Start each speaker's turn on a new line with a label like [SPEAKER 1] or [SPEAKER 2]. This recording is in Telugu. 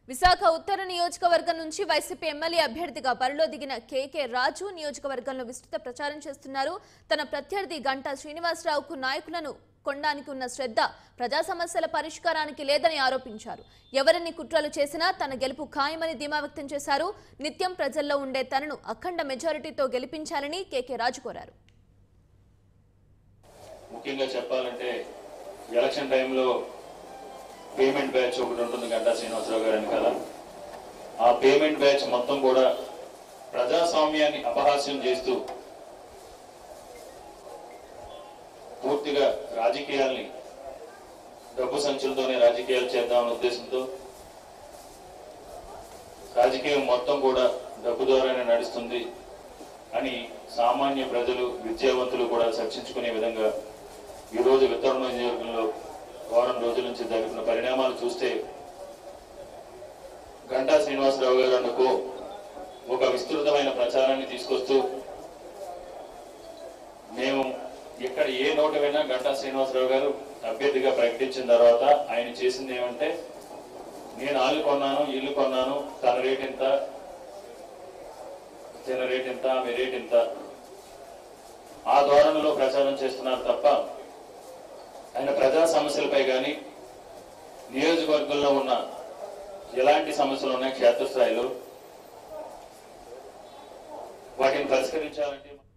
[SPEAKER 1] విశాఖ ఉత్తర నియోజకవర్గం నుంచి వైసీపీ ఎమ్మెల్యే అభ్యర్థిగా బరిలో దిగిన కేకే రాజు నియోజకవర్గంలో విస్తృత ప్రచారం చేస్తున్నారు తన ప్రత్యర్థి గంటా శ్రీనివాసరావుకు నాయకులను కొనడానికి ఉన్న శ్రద్ధ ప్రజా సమస్యల పరిష్కారానికి లేదని ఆరోపించారు ఎవరిని కుట్రలు చేసినా తన గెలుపు ఖాయమని ధీమా వ్యక్తం చేశారు నిత్యం ప్రజల్లో ఉండే తనను అఖండ మెజారిటీతో గెలిపించాలని కేకే రాజు కోరారు
[SPEAKER 2] ముఖ్యంగా చెప్పాలంటే ఎలక్షన్ టైంలో పేమెంట్ బ్యాచ్ ఒకటి ఉంటుంది గంటా శ్రీనివాసరావు గారు వెనకాల ఆ పేమెంట్ బ్యాచ్ మొత్తం కూడా ప్రజాస్వామ్యాన్ని అపహాస్యం చేస్తూ పూర్తిగా రాజకీయాల్ని డబ్బు సంచులతోనే రాజకీయాలు చేద్దామనే ఉద్దేశంతో రాజకీయం మొత్తం కూడా డబ్బు ద్వారానే నడుస్తుంది అని సామాన్య ప్రజలు విద్యావంతులు కూడా చర్చించుకునే విధంగా ఈ రోజు విత్తరణ నియోజకవర్గంలో వారం రోజుల నుంచి జరిగిన పరిణామాలు చూస్తే గంటా శ్రీనివాసరావు గారు అందుకు ఒక విస్తృతమైన ప్రచారాన్ని తీసుకొస్తూ మేము ఇక్కడ ఏ నోటు విన్నా గంటా శ్రీనివాసరావు గారు అభ్యర్థిగా ప్రకటించిన తర్వాత ఆయన చేసింది ఏమంటే నేను ఆలు కొన్నాను ఇల్లు కొన్నాను తన రేట్ ఎంత తన రేట్ ఎంత ఆమె రేట్ ఎంత ఆ ధోరణిలో ప్రచారం చేస్తున్నారు తప్ప ఆయన ప్రజా సమస్యలపై కానీ నియోజకవర్గంలో ఉన్న ఎలాంటి సమస్యలు ఉన్నాయి క్షేత్రస్థాయిలో వాటిని పరిష్కరించాలంటే